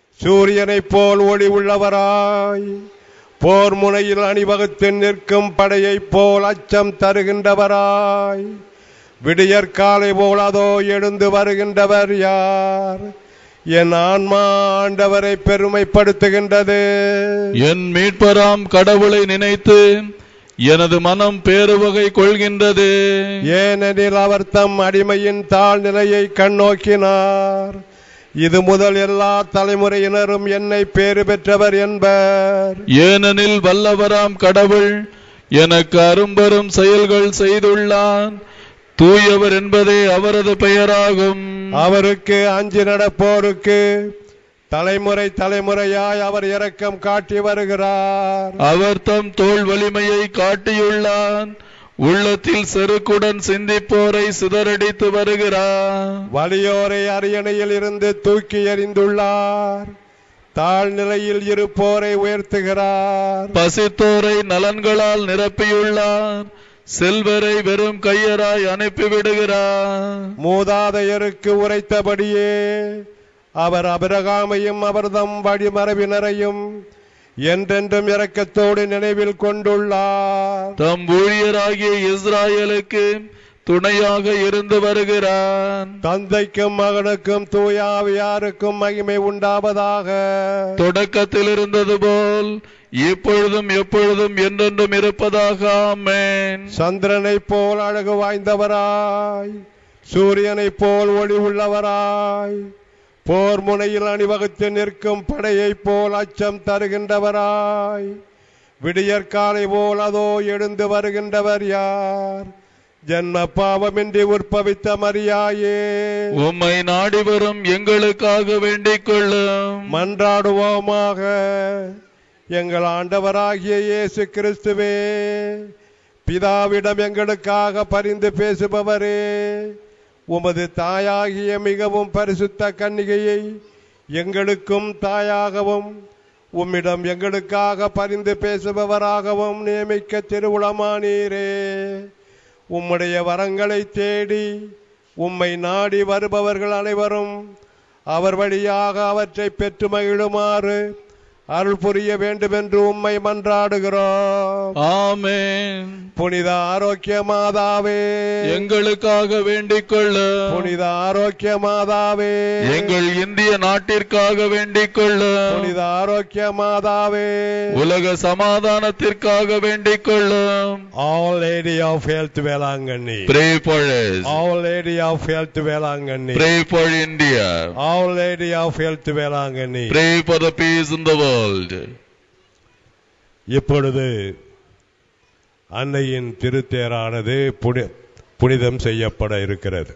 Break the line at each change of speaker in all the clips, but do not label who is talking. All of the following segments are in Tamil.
சூரியனைப் போல் ஒளி உள்ளவராய் போர் முனையில் அணிவகுத்து நிற்கும் படையைப் போல் அச்சம் தருகின்றவராய் விடியற்காலை போல் அதோ எழுந்து வருகின்றவர் யார் என் ஆன்மா ஆண்டவரை பெருமைப்படுத்துகின்றது
என் மீட்பராம் கடவுளை நினைத்து எனது மனம் பேருவகை கொள்கின்றது
ஏனெனில் அவர் தம் அடிமையின் தாழ்நிலையை கண்ணோக்கினார் இது முதல் எல்லா தலைமுறையினரும் என்னை பேறு பெற்றவர் என்பர்
ஏனெனில் வல்லவராம் கடவுள் எனக்கு அரும்பெரும் செயல்கள் செய்துள்ளான் தூயவர் என்பதே அவரது பெயராகும்
அவருக்கு அஞ்சு நடப்போருக்கு தலைமுறை தலைமுறையாய் அவர் இரக்கம் காட்டி வருகிறார்
அவர் தம் தோல் வலிமையை காட்டியுள்ளான் உள்ளத்தில் செருக்குடன் சிந்திப்போரை சிதறடித்து வருகிறார்
வலியோரை அரியணையில் இருந்து தூக்கி எறிந்துள்ளார் தாழ்நிலையில் இருப்போரை உயர்த்துகிறார்
பசித்தோரை நலன்களால் நிரப்பியுள்ளார் செல்வரை வெறும் கையராய் அனுப்பிவிடுகிறார்
மூதாதையருக்கு உரைத்தபடியே அவர் அபிரகாமையும் அவர்தம் வழிமரபினரையும் என்றென்றும் இரக்கத்தோடு நினைவில் கொண்டுள்ளார்
தம் ஊழியராகிய இஸ்ராயலுக்கு துணையாக இருந்து வருகிறார்
தந்தைக்கும் மகனுக்கும் தூயாவியாருக்கும் மகிமை உண்டாவதாக
தொடக்கத்தில் இருந்தது போல் இப்பொழுதும் எப்பொழுதும் என்றென்றும் இருப்பதாக ஆமென்
சந்திரனைப் போல் அழகு வாய்ந்தவராய் சூரியனைப் போல் ஒளி உள்ளவராய் போர் முனையில் அணிவகுத்து நிற்கும் படையைப் போல் அச்சம் தருகின்றவராய் விடியற்காலை போல் அதோ எழுந்து வருகின்றவர் யார் ஜன்ம பாவமின்றி உற்பவித்த மரியாயே
உம்மை நாடி வரும் எங்களுக்காக வேண்டிக் கொள்ளும்
மன்றாடுவோமாக எங்கள் ஆண்டவராகிய இயேசு கிறிஸ்துவே பிதாவிடம் எங்களுக்காக பரிந்து பேசுபவரே உமது தாயாகிய மிகவும் பரிசுத்த கன்னிகையை எங்களுக்கும் தாயாகவும் உம்மிடம் எங்களுக்காக பரிந்து பேசுபவராகவும் நியமிக்க திருவுளமானீரே உம்முடைய வரங்களை தேடி உம்மை நாடி வருபவர்கள் அனைவரும் அவர் வழியாக அவற்றை பெற்று மகிழுமாறு அருள் புரிய வேண்டும் என்று உம்மை மன்றாடுகிறோம்
ஆமென்
புனித ஆரோக்கிய மாதாவே
எங்களுக்காக வேண்டிக் கொள்ளும்
புனித ஆரோக்கிய மாதாவே
எங்கள் இந்திய நாட்டிற்காக வேண்டிக் கொள்ளும்
புனித ஆரோக்கிய மாதாவே
உலக சமாதானத்திற்காக வேண்டிக் கொள்ளும்
our lady of health Velankanni
Pray for us.
Our lady of health Velankanni
Pray for India.
Our lady of health Velankanni
Pray for the peace in the world.
இப்பொழுது அன்னையின் திருத்தேரானது புனி- புனிதம் செய்யப்பட இருக்கிறது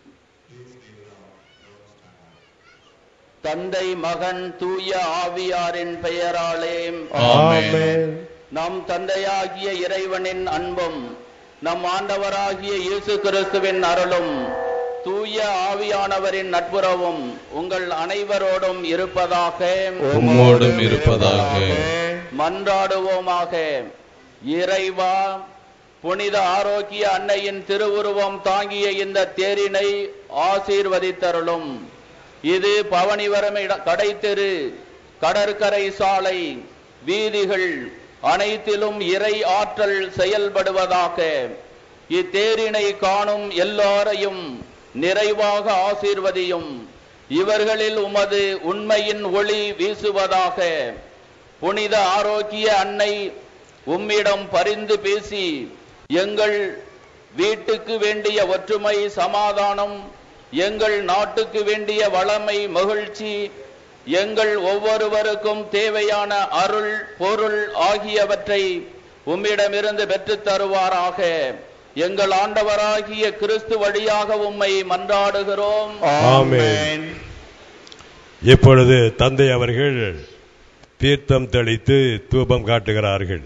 தந்தை மகன் தூய ஆவியாரின் பெயராலே
ஆமென்.
நம் தந்தையாகிய இறைவனின் அன்பும் நம் ஆண்டவராகிய இயேசு கிறிஸ்துவின் அருளும் தூய ஆவியானவரின் நட்புறவும் உங்கள் அனைவரோடும் இருப்பதாக
உம்மோடும் இருப்பதாக
மன்றாடுவோமாக இறைவா புனித ஆரோக்கிய அன்னையின் திருவுருவம் தாங்கிய இந்த தேரினை ஆசீர்வதித்தருளும் இது பவனிவரம் இட- கடைத்தெரு கடற்கரை சாலை வீதிகள் அனைத்திலும் இறை ஆற்றல் செயல்படுவதாக இத்தேரினை காணும் எல்லாரையும் நிறைவாக ஆசீர்வதியும் இவர்களில் உமது உண்மையின் ஒளி வீசுவதாக புனித ஆரோக்கிய அன்னை உம்மிடம் பரிந்து பேசி எங்கள் வீட்டுக்கு வேண்டிய ஒற்றுமை சமாதானம் எங்கள் நாட்டுக்கு வேண்டிய வளமை மகிழ்ச்சி எங்கள் ஒவ்வொருவருக்கும் தேவையான அருள் பொருள் ஆகியவற்றை உம்மிடமிருந்து பெற்றுத் தருவாராக எங்கள் ஆண்டவராகிய கிறிஸ்து வழியாக உம்மை மன்றாடுகிறோம்
ஆமென். இப்பொழுது தந்தை அவர்கள் தீர்த்தம் தெளித்து தூபம் காட்டுகிறார்கள்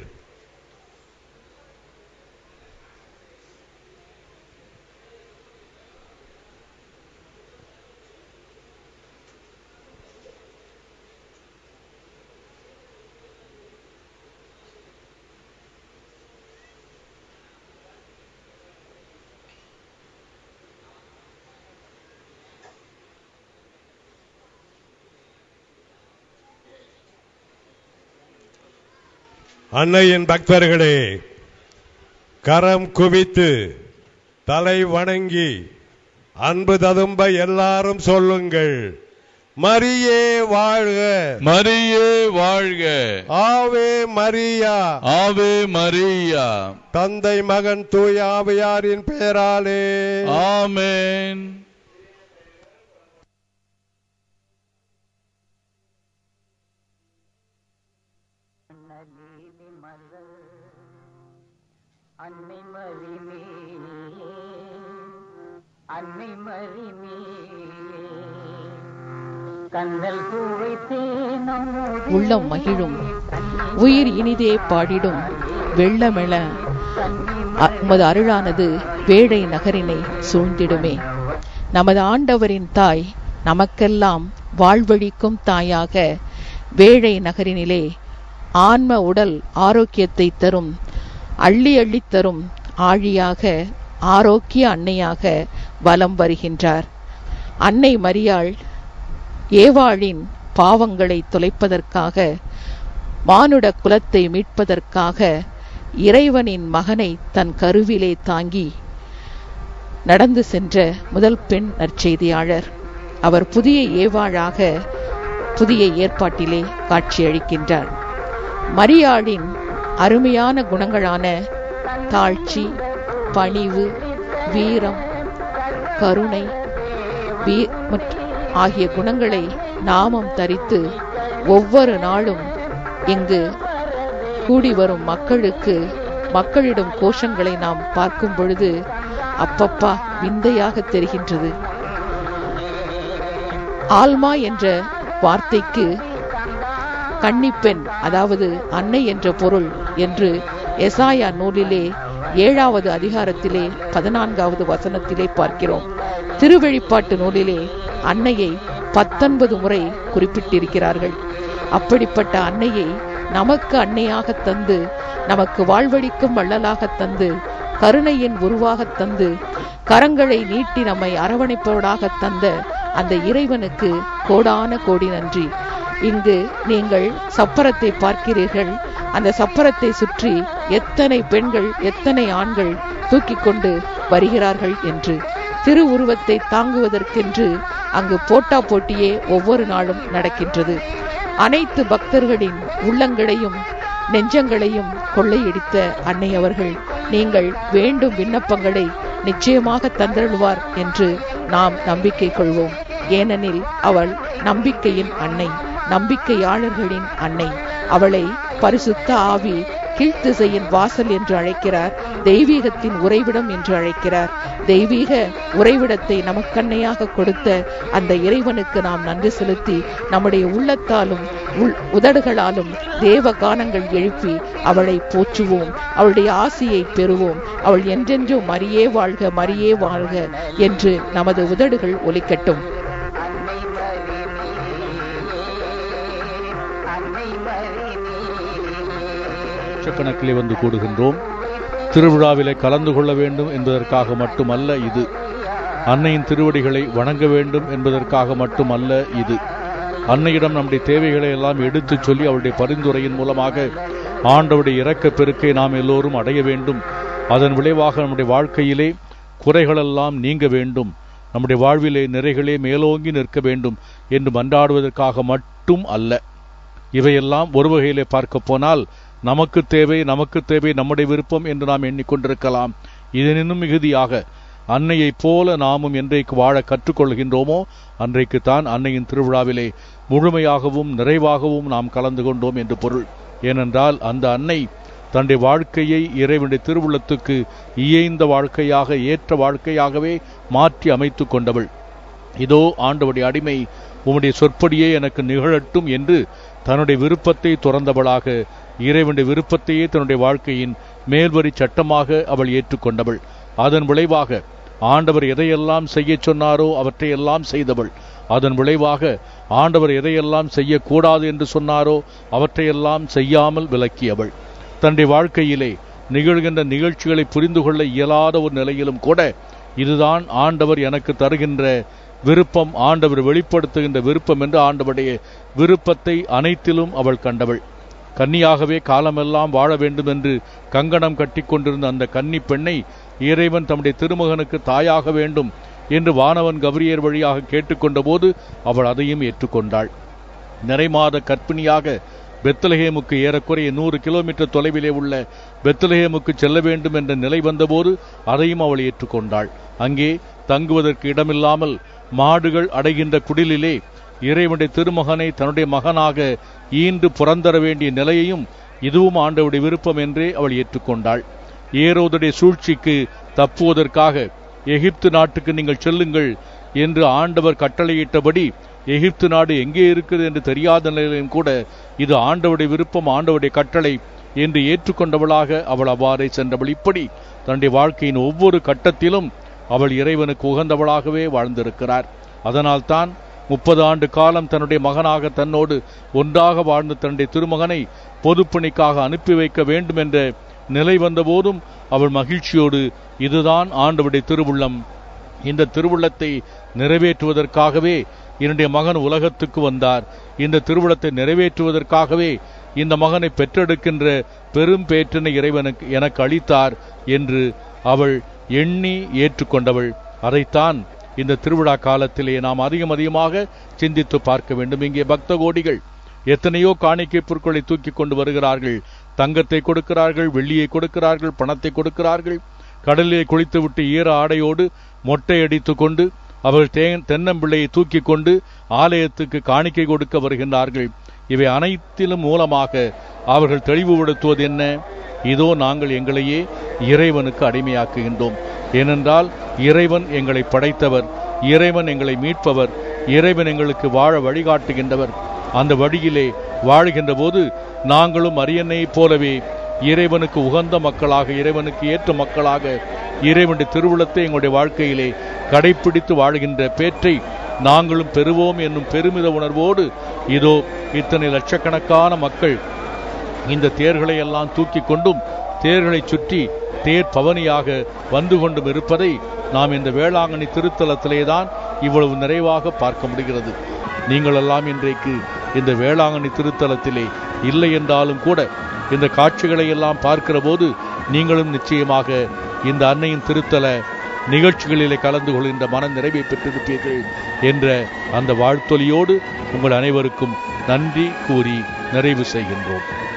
அன்னையின் பக்தர்களே கரம் குவித்து தலை வணங்கி அன்பு ததும்ப எல்லாரும் சொல்லுங்கள் மரியே வாழ்க
மரியே வாழ்க
ஆவே மரியா
ஆவே மரியா
தந்தை மகன் தூய ஆவியாரின் பெயராலே
ஆமென்
அன்னை மறிமே அன்னை மறிமே கண்ணல் சுவைத்தேனும்
உள்ளம் மகிழும் உயிர் இனிதே பாடிடும் வெள்ளமெள அ- உமது அருளானது வேடை நகரினை சூழ்ந்திடுமே நமது ஆண்டவரின் தாய் நமக்கெல்லாம் வாழ்வழிக்கும் தாயாக வேழை நகரினிலே ஆன்ம உடல் ஆரோக்கியத்தை தரும் அள்ளி அள்ளித் தரும் ஆழியாக ஆரோக்கிய அன்னையாக வலம் வருகின்றார் அன்னை மரியாள் ஏவாளின் பாவங்களை தொலைப்பதற்காக மானுட குலத்தை மீட்பதற்காக இறைவனின் மகனை தன் கருவிலே தாங்கி நடந்து சென்ற முதல் பெண் நற்செய்தியாளர் அவர் புதிய ஏவாளாக புதிய ஏற்பாட்டிலே காட்சியளிக்கின்றார் மரியாளின் அருமையான குணங்களான தாழ்ச்சி பணிவு வீரம் கருணை வீ மற்ற- ஆகிய குணங்களை நாமம் தரித்து ஒவ்வொரு நாளும் இங்கு கூடி வரும் மக்களுக்கு மக்களிடம் கோஷங்களை நாம் பார்க்கும் பொழுது அப்பப்பா விந்தையாக தெரிகின்றது ஆல்மா என்ற வார்த்தைக்கு கன்னிப்பெண் அதாவது அன்னை என்ற பொருள் என்று எசாயா நூலிலே ஏழாவது அதிகாரத்திலே பதினான்காவது வசனத்திலே பார்க்கிறோம் திருவெளிப்பாட்டு நூலிலே அன்னையை பத்தொன்பது முறை குறிப்பிட்டிருக்கிறார்கள் அப்படிப்பட்ட அன்னையை நமக்கு அன்னையாக தந்து நமக்கு வாழ்வழிக்கும் வள்ளலாக தந்து கருணையின் உருவாக தந்து கரங்களை நீட்டி நம்மை அரவணைப்பவராக தந்த அந்த இறைவனுக்கு கோடான கோடி நன்றி இங்கு நீங்கள் சப்பரத்தை பார்க்கிறீர்கள் அந்த சப்பரத்தை சுற்றி எத்தனை பெண்கள் எத்தனை ஆண்கள் தூக்கிக் கொண்டு வருகிறார்கள் என்று திருவுருவத்தை தாங்குவதற்கென்று அங்கு போட்டா போட்டியே ஒவ்வொரு நாளும் நடக்கின்றது அனைத்து பக்தர்களின் உள்ளங்களையும் நெஞ்சங்களையும் கொள்ளையடித்த அன்னை அவர்கள் நீங்கள் வேண்டும் விண்ணப்பங்களை நிச்சயமாக தந்தருள்வார் என்று நாம் நம்பிக்கை கொள்வோம் ஏனெனில் அவள் நம்பிக்கையின் அன்னை நம்பிக்கையாளர்களின் அன்னை அவளை பரிசுத்த ஆவி கீழ்த்திசையின் வாசல் என்று அழைக்கிறார் தெய்வீகத்தின் உறைவிடம் என்று அழைக்கிறார் தெய்வீக உறைவிடத்தை நமக்கண்ணையாக கொடுத்த அந்த இறைவனுக்கு நாம் நன்றி செலுத்தி நம்முடைய உள்ளத்தாலும் உள் உதடுகளாலும் தேவ கானங்கள் எழுப்பி அவளை போற்றுவோம் அவளுடைய ஆசியை பெறுவோம் அவள் என்றென்றும் மரியே வாழ்க மரியே வாழ்க என்று நமது உதடுகள் ஒலிக்கட்டும்
அன்னை மறிமே அன்னை மறிமே
லட்சக்கணக்கிலே வந்து கூடுகின்றோம் திருவிழாவிலே கலந்து கொள்ள வேண்டும் என்பதற்காக மட்டுமல்ல இது அன்னையின் திருவடிகளை வணங்க வேண்டும் என்பதற்காக மட்டுமல்ல இது அன்னையிடம் நம்முடைய தேவைகளை எல்லாம் எடுத்துச் சொல்லி அவருடைய பரிந்துரையின் மூலமாக ஆண்டவருடைய இரக்க பெருக்கை நாம் எல்லோரும் அடைய வேண்டும் அதன் விளைவாக நம்முடைய வாழ்க்கையிலே குறைகளெல்லாம் நீங்க வேண்டும் நம்முடைய வாழ்விலே நிறைகளே மேலோங்கி நிற்க வேண்டும் என்று மன்றாடுவதற்காக மட்டும் அல்ல இவையெல்லாம் ஒரு வகையிலே பார்க்க போனால் நமக்கு தேவை நமக்கு தேவை நம்முடைய விருப்பம் என்று நாம் எண்ணிக்கொண்டிருக்கலாம் இதனினும் மிகுதியாக அன்னையைப் போல நாமும் என்றைக்கு வாழ கற்றுக்கொள்கின்றோமோ அன்றைக்குத்தான் அன்னையின் திருவிழாவிலே முழுமையாகவும் நிறைவாகவும் நாம் கலந்து கொண்டோம் என்று பொருள் ஏனென்றால் அந்த அன்னை தன்னுடைய வாழ்க்கையை இறைவனுடைய திருவுள்ளத்துக்கு இயைந்த வாழ்க்கையாக ஏற்ற வாழ்க்கையாகவே மாற்றி அமைத்துக் கொண்டவள் இதோ ஆண்டவருடைய அடிமை உம்முடைய சொற்படியே எனக்கு நிகழட்டும் என்று தன்னுடைய விருப்பத்தை துறந்தவளாக இறைவனுடைய விருப்பத்தையே தன்னுடைய வாழ்க்கையின் மேல்வரி சட்டமாக அவள் ஏற்றுக்கொண்டவள் அதன் விளைவாக ஆண்டவர் எதையெல்லாம் செய்யச் சொன்னாரோ அவற்றையெல்லாம் செய்தவள் அதன் விளைவாக ஆண்டவர் எதையெல்லாம் செய்யக்கூடாது என்று சொன்னாரோ அவற்றையெல்லாம் செய்யாமல் விலக்கியவள் தன்னுடைய வாழ்க்கையிலே நிகழ்கின்ற நிகழ்ச்சிகளை புரிந்து கொள்ள இயலாத ஒரு நிலையிலும் கூட இதுதான் ஆண்டவர் எனக்கு தருகின்ற விருப்பம் ஆண்டவர் வெளிப்படுத்துகின்ற விருப்பம் என்று ஆண்டவருடைய விருப்பத்தை அனைத்திலும் அவள் கண்டவள் கன்னியாகவே காலமெல்லாம் வாழ வேண்டும் என்று கங்கணம் கட்டிக்கொண்டிருந்த அந்த கன்னி பெண்ணை இறைவன் தம்முடைய திருமகனுக்கு தாயாக வேண்டும் என்று வானவன் கபிரியர் வழியாக கேட்டுக்கொண்டபோது அவள் அதையும் ஏற்றுக்கொண்டாள் நிறைமாத கற்பிணியாக பெத்தலஹேமுக்கு ஏறக்குறைய நூறு கிலோமீட்டர் தொலைவிலே உள்ள பெத்தலஹேமுக்கு செல்ல வேண்டும் என்ற நிலை வந்தபோது அதையும் அவள் ஏற்றுக்கொண்டாள் அங்கே தங்குவதற்கு இடமில்லாமல் மாடுகள் அடைகின்ற குடிலிலே இறைவனுடைய திருமகனை தன்னுடைய மகனாக ஈன்று புறந்தர வேண்டிய நிலையையும் இதுவும் ஆண்டவருடைய விருப்பம் என்றே அவள் ஏற்றுக்கொண்டாள் ஏரோதுடைய சூழ்ச்சிக்கு தப்புவதற்காக எகிப்து நாட்டுக்கு நீங்கள் செல்லுங்கள் என்று ஆண்டவர் கட்டளையிட்டபடி எகிப்து நாடு எங்கே இருக்கிறது என்று தெரியாத நிலையிலும் கூட இது ஆண்டவருடைய விருப்பம் ஆண்டவருடைய கட்டளை என்று ஏற்றுக்கொண்டவளாக அவள் அவ்வாறே சென்றவள் இப்படி தன்னுடைய வாழ்க்கையின் ஒவ்வொரு கட்டத்திலும் அவள் இறைவனுக்கு உகந்தவளாகவே வாழ்ந்திருக்கிறார் அதனால்தான் முப்பது ஆண்டு காலம் தன்னுடைய மகனாக தன்னோடு ஒன்றாக வாழ்ந்த தன்னுடைய திருமகனை பொதுப்பணிக்காக அனுப்பி வைக்க வேண்டும் என்ற நிலை வந்தபோதும் அவள் மகிழ்ச்சியோடு இதுதான் ஆண்டவருடைய திருவுள்ளம் இந்த திருவுள்ளத்தை நிறைவேற்றுவதற்காகவே என்னுடைய மகன் உலகத்துக்கு வந்தார் இந்த திருவுளத்தை நிறைவேற்றுவதற்காகவே இந்த மகனை பெற்றெடுக்கின்ற பெரும் பேற்றினை இறைவனுக்கு எனக்கு அளித்தார் என்று அவள் எண்ணி ஏற்றுக்கொண்டவள் அதைத்தான் இந்த திருவிழா காலத்திலே நாம் அதிகம் அதிகமாக சிந்தித்து பார்க்க வேண்டும் இங்கே பக்த கோடிகள் எத்தனையோ காணிக்கை பொருட்களை தூக்கி கொண்டு வருகிறார்கள் தங்கத்தை கொடுக்கிறார்கள் வெள்ளியை கொடுக்கிறார்கள் பணத்தை கொடுக்கிறார்கள் கடலிலே குளித்துவிட்டு ஈர ஆடையோடு மொட்டை அடித்துக் கொண்டு அவர்கள் தே தென்னம்பிள்ளையை தூக்கி கொண்டு ஆலயத்துக்கு காணிக்கை கொடுக்க வருகின்றார்கள் இவை அனைத்திலும் மூலமாக அவர்கள் தெளிவுபடுத்துவது என்ன இதோ நாங்கள் எங்களையே இறைவனுக்கு அடிமையாக்குகின்றோம் ஏனென்றால் இறைவன் எங்களை படைத்தவர் இறைவன் எங்களை மீட்பவர் இறைவன் எங்களுக்கு வாழ வழிகாட்டுகின்றவர் அந்த வழியிலே வாழ்கின்ற போது நாங்களும் அரியணையைப் போலவே இறைவனுக்கு உகந்த மக்களாக இறைவனுக்கு ஏற்ற மக்களாக இறைவனுடைய திருவுளத்தை எங்களுடைய வாழ்க்கையிலே கடைப்பிடித்து வாழ்கின்ற பேற்றை நாங்களும் பெறுவோம் என்னும் பெருமித உணர்வோடு இதோ இத்தனை லட்சக்கணக்கான மக்கள் இந்த தேர்களை எல்லாம் தூக்கி கொண்டும் தேர்களை சுற்றி தேர் பவனியாக வந்து கொண்டும் இருப்பதை நாம் இந்த வேளாங்கண்ணி திருத்தலத்திலே தான் இவ்வளவு நிறைவாக பார்க்க முடிகிறது நீங்கள் எல்லாம் இன்றைக்கு இந்த வேளாங்கண்ணி திருத்தலத்திலே இல்லை என்றாலும் கூட இந்த காட்சிகளை எல்லாம் பார்க்கிற போது நீங்களும் நிச்சயமாக இந்த அன்னையின் திருத்தல நிகழ்ச்சிகளிலே கலந்து கொள்கின்ற மன நிறைவை பெற்றிருப்பீர்கள் என்ற அந்த வாழ்த்தொலியோடு உங்கள் அனைவருக்கும் நன்றி கூறி நிறைவு செய்கின்றோம்